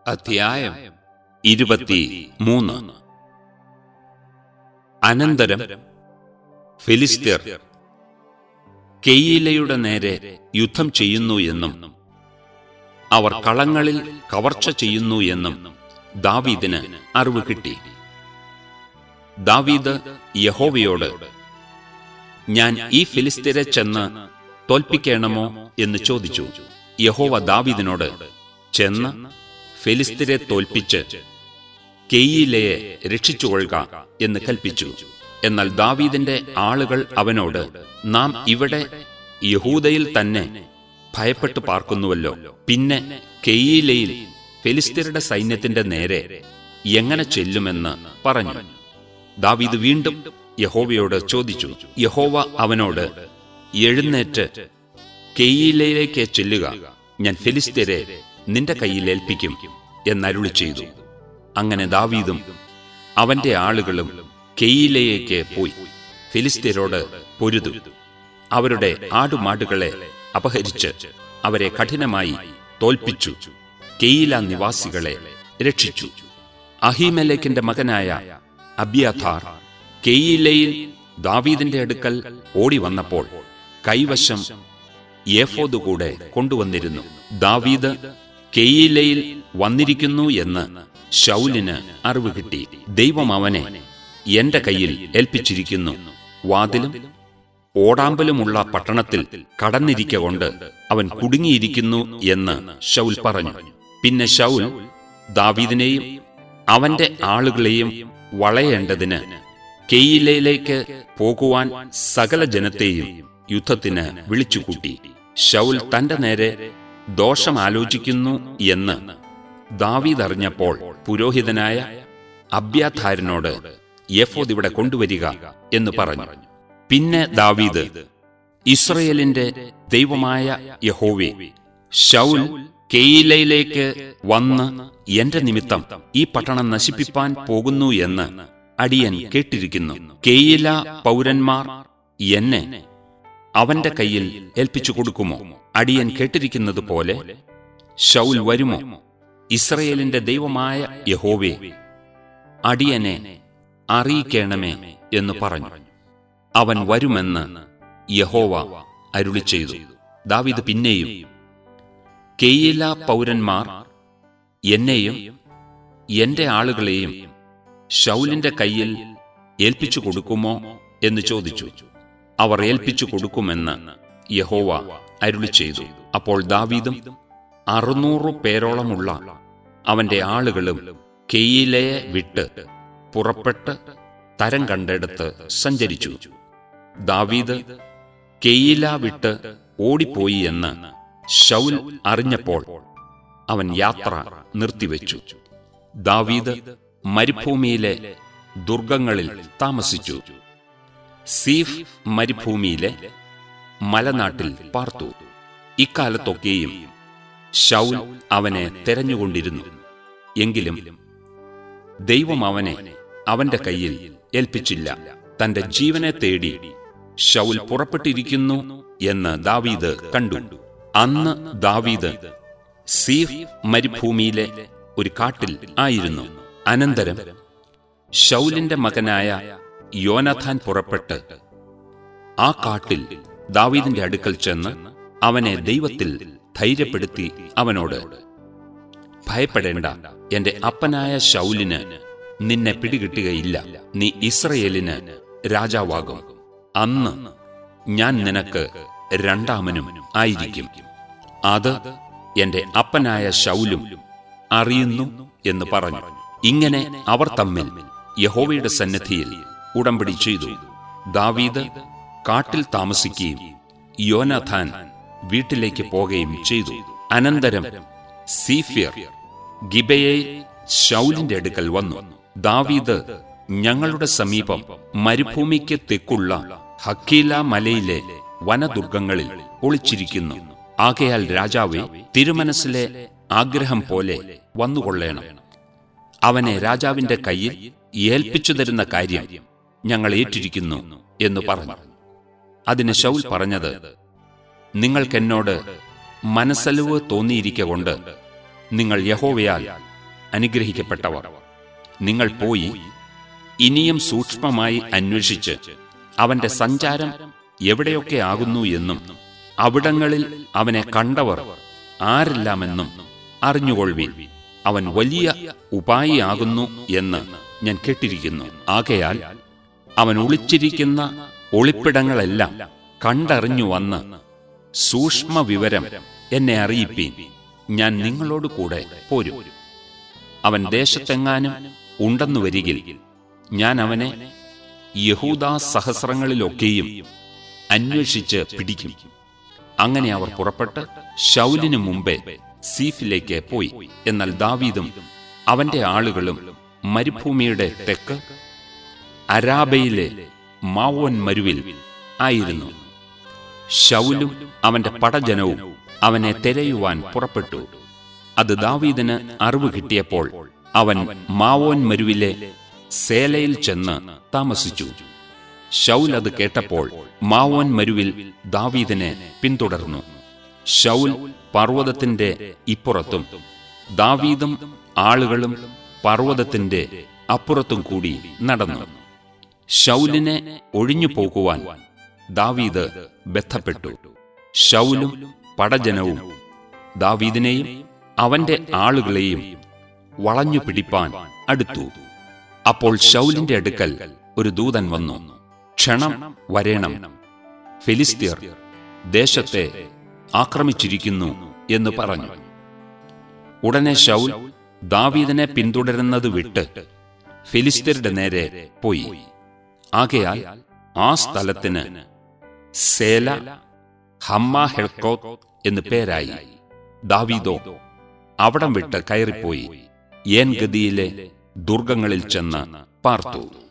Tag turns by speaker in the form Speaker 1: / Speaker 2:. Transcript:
Speaker 1: അധ്യായം ഇരുപത്തി മൂന്ന് അനന്തരം ഫിലിസ്തീർ കെയ്യിലയുടെ നേരെ യുദ്ധം ചെയ്യുന്നു എന്നും അവർ കളങ്ങളിൽ കവർച്ച ചെയ്യുന്നു എന്നും ദാവീദിന് അറിവ് കിട്ടി ദാവീദ് യഹോവയോട് ഞാൻ ഈ ഫിലിസ്തീരെ ചെന്ന് തോൽപ്പിക്കണമോ എന്ന് ചോദിച്ചു യഹോവ ദാവീദിനോട് ചെന്ന് ഫിലിസ്തീരെ തോൽപ്പിച്ച് കെയ്യിലയെ രക്ഷിച്ചുകൊള്ളുക എന്ന് കൽപ്പിച്ചു എന്നാൽ ദാവീദിന്റെ ആളുകൾ അവനോട് നാം ഇവിടെ യഹൂദയിൽ തന്നെ ഭയപ്പെട്ടു പാർക്കുന്നുവല്ലോ പിന്നെ കെയ്യിലയിൽ ഫിലിസ്തീരുടെ സൈന്യത്തിന്റെ നേരെ എങ്ങനെ ചെല്ലുമെന്ന് പറഞ്ഞു ദാവീദ് വീണ്ടും യഹോവയോട് ചോദിച്ചു യഹോവ അവനോട് എഴുന്നേറ്റ് കെയ്യിലയിലേക്ക് ചെല്ലുക ഞാൻ ഫിലിസ്തീരെ നിന്റെ കയ്യിൽ ഏൽപ്പിക്കും എന്നരുളി ചെയ്തു അങ്ങനെ ദാവീദും അവന്റെ ആളുകളും കെയ്യിലയേക്ക് പോയി ഫിലിസ്തീരോട് പൊരുതു അവരുടെ ആടുമാടുകളെ അപഹരിച്ച് അവരെ കഠിനമായി തോൽപ്പിച്ചു കെയ്യില നിവാസികളെ രക്ഷിച്ചു അഹീമലേക്കിന്റെ മകനായ അബ്യാഥാർ കെയ്യിലയിൽ ദാവീദിന്റെ അടുക്കൽ ഓടി വന്നപ്പോൾ കൈവശം ഏഫോദ് കൂടെ കൊണ്ടുവന്നിരുന്നു ദാവീദ് കെയ്യിലയിൽ വന്നിരിക്കുന്നു എന്ന് ശൗലിന് അറിവ് കിട്ടി ദൈവം അവനെ എന്റെ കയ്യിൽ ഏൽപ്പിച്ചിരിക്കുന്നു വാതിലും ഓടാമ്പലുമുള്ള പട്ടണത്തിൽ കടന്നിരിക്ക കൊണ്ട് അവൻ കുടുങ്ങിയിരിക്കുന്നു എന്ന് ശൗൽ പറഞ്ഞു പിന്നെ ശൗൽ ദാവീദിനെയും അവന്റെ ആളുകളെയും വളയേണ്ടതിന് കെയ്യിലയിലേക്ക് പോകുവാൻ സകല ജനത്തെയും യുദ്ധത്തിന് വിളിച്ചുകൂട്ടി ശൗൽ തന്റെ നേരെ ദോഷം ആലോചിക്കുന്നു എന്ന് ദാവീദ് അറിഞ്ഞപ്പോൾ പുരോഹിതനായ അബ്യാഥാരനോട് യഫോദ് ഇവിടെ കൊണ്ടുവരിക എന്ന് പറഞ്ഞു പിന്നെ ദാവീദ് ഇസ്രയേലിന്റെ ദൈവമായ യഹോവേ ശൗൽ കെയിലയിലേക്ക് വന്ന് എന്റെ നിമിത്തം ഈ പട്ടണം നശിപ്പിപ്പാൻ പോകുന്നു എന്ന് അടിയൻ കേട്ടിരിക്കുന്നു കെയില പൗരന്മാർ എന്നെ അവന്റെ കയ്യിൽ ഏൽപ്പിച്ചു കൊടുക്കുമോ അടിയൻ കേട്ടിരിക്കുന്നത് പോലെ ശൗൽ വരുമോ ഇസ്രയേലിന്റെ ദൈവമായ യഹോവേ അടിയനെ അറിയിക്കണമേ എന്ന് പറഞ്ഞു അവൻ വരുമെന്ന് യഹോവ അരുളി ചെയ്തു ദാവിദ് പിന്നെയും കെയ്യില പൗരന്മാർ എന്നെയും എന്റെ ആളുകളെയും ശൗലിന്റെ കയ്യിൽ ഏൽപ്പിച്ചു കൊടുക്കുമോ എന്ന് ചോദിച്ചു അവർ ഏൽപ്പിച്ചു കൊടുക്കുമെന്ന് യഹോവ അരുളി ചെയ്തു അപ്പോൾ ദാവീദും അറുന്നൂറു പേരോളമുള്ള അവന്റെ ആളുകളും കെയ്യിലയെ വിട്ട് പുറപ്പെട്ട് തരം കണ്ടെടുത്ത് സഞ്ചരിച്ചു ദാവീദ് കെയ്യില വിട്ട് ഓടിപ്പോയി എന്ന് ശൗൽ അറിഞ്ഞപ്പോൾ അവൻ യാത്ര നിർത്തിവെച്ചു ദാവീദ് മരുഭൂമിയിലെ ദുർഗങ്ങളിൽ താമസിച്ചു സീഫ് മരുഭൂമിയിലെ മലനാട്ടിൽ പാർത്തു ഇക്കാലത്തൊക്കെയും ശൗൽ അവനെ തെരഞ്ഞുകൊണ്ടിരുന്നു എങ്കിലും ദൈവം അവനെ അവന്റെ കയ്യിൽ ഏൽപ്പിച്ചില്ല തന്റെ ജീവനെ തേടി ശൗൽ പുറപ്പെട്ടിരിക്കുന്നു എന്ന് ദാവീദ് കണ്ടു അന്ന് ദാവീദ് സീഫ് മരുഭൂമിയിലെ ഒരു കാട്ടിൽ ആയിരുന്നു അനന്തരം ശൗലിന്റെ മകനായ യോനഥാൻ പുറപ്പെട്ട് ആ കാട്ടിൽ ദാവീദിന്റെ അടുക്കൽ ചെന്ന് അവനെ ദൈവത്തിൽ ധൈര്യപ്പെടുത്തി അവനോട് ഭയപ്പെടേണ്ട എന്റെ അപ്പനായ ശൗലിന് നിന്നെ പിടികിട്ടുകയില്ല നീ ഇസ്രയേലിന് രാജാവാകും അന്ന് ഞാൻ നിനക്ക് രണ്ടാമനും ആയിരിക്കും അത് എന്റെ അപ്പനായ ശൗലും അറിയുന്നു എന്ന് പറഞ്ഞു ഇങ്ങനെ അവർ തമ്മിൽ യഹോവയുടെ സന്നിധിയിൽ ഉടമ്പടി ചെയ്തു ദാവീദ് കാട്ടിൽ താമസിക്കുകയും യോനഥാൻ വീട്ടിലേക്ക് പോകുകയും ചെയ്തു അനന്തരം സീഫിയർ ഗിബയെ ശൗലിന്റെ അടുക്കൽ വന്നു ദാവീദ് ഞങ്ങളുടെ സമീപം മരുഭൂമിക്ക് തെക്കുള്ള ഹക്കീല മലയിലെ വനദുർഗങ്ങളിൽ ഒളിച്ചിരിക്കുന്നു ആകയാൽ രാജാവെ തിരുമനസ്സിലെ ആഗ്രഹം പോലെ വന്നുകൊള്ളേണം അവനെ രാജാവിന്റെ കയ്യിൽ ഏൽപ്പിച്ചു തരുന്ന കാര്യം ഞങ്ങൾ ഏറ്റിരിക്കുന്നു എന്ന് പറഞ്ഞു അതിന് ശൗൽ പറഞ്ഞത് നിങ്ങൾക്കെന്നോട് മനസ്സലിവ് തോന്നിയിരിക്കൊണ്ട് നിങ്ങൾ യഹോവയാൽ അനുഗ്രഹിക്കപ്പെട്ടവർ നിങ്ങൾ പോയി ഇനിയും സൂക്ഷ്മമായി അന്വേഷിച്ച് അവന്റെ സഞ്ചാരം എവിടെയൊക്കെ ആകുന്നു എന്നും അവിടങ്ങളിൽ അവനെ കണ്ടവർ ആരെല്ലാമെന്നും അറിഞ്ഞുകൊള്ളുവിൻ അവൻ വലിയ ഉപായിയാകുന്നു എന്ന് ഞാൻ കേട്ടിരിക്കുന്നു ആകയാൽ അവൻ ഒളിച്ചിരിക്കുന്ന ഒളിപ്പിടങ്ങളെല്ലാം കണ്ടറിഞ്ഞു വന്ന് സൂക്ഷ്മ വിവരം എന്നെ അറിയിപ്പീൻ ഞാൻ നിങ്ങളോട് കൂടെ പോരും അവൻ ദേശത്തെങ്ങാനും ഉണ്ടെന്നു വരികിൽ ഞാൻ അവനെ യഹൂദാ സഹസ്രങ്ങളിലൊക്കെയും അന്വേഷിച്ച് പിടിക്കും അങ്ങനെ അവർ പുറപ്പെട്ട് ശൗലിനു മുമ്പേ സീഫിലേക്ക് പോയി എന്നാൽ ദാവീദും അവന്റെ ആളുകളും മരുഭൂമിയുടെ തെക്ക് അരാബയിലെ മാവോൻ മരുവിൽ ആയിരുന്നു ശൗലും അവന്റെ പടജനവും അവനെ തെരയുവാൻ പുറപ്പെട്ടു അത് ദാവീദിന് അറിവ് കിട്ടിയപ്പോൾ അവൻ മാവോൻ മരുവിലെ സേലയിൽ ചെന്ന് താമസിച്ചു ശൗൽ അത് കേട്ടപ്പോൾ മാവോൻ മരുവിൽ ദാവീദിനെ പിന്തുടർന്നു ശൗൽ പർവ്വതത്തിന്റെ ഇപ്പുറത്തും ദാവീദും ആളുകളും പർവ്വതത്തിന്റെ അപ്പുറത്തും കൂടി നടന്നു ശൗലിനെ ഒഴിഞ്ഞു പോകുവാൻ ദാവീദ് ബന്ധപ്പെട്ടു ശൗലും പടജനവും ദാവീദിനെയും അവന്റെ ആളുകളെയും വളഞ്ഞു പിടിപ്പാൻ അടുത്തു അപ്പോൾ ശൗലിന്റെ അടുക്കൽ ഒരു ദൂതൻ വന്നു ക്ഷണം വരേണം ഫിലിസ്തീർ ദേശത്തെ ആക്രമിച്ചിരിക്കുന്നു എന്ന് പറഞ്ഞു ഉടനെ ശൗൽ ദാവീദിനെ പിന്തുടരുന്നത് വിട്ട് ഫിലിസ്തീരുടെ നേരെ പോയി ആകയാൽ ആ സ്ഥലത്തിന് സേല ഹമ്മ ഹെൽക്കോത്ത് എന്ന് പേരായി ദാവീദോ അവിടം വിട്ട് കയറിപ്പോയി ഏൻ ഗതിയിലെ ദുർഗങ്ങളിൽ ചെന്ന് പാർത്തു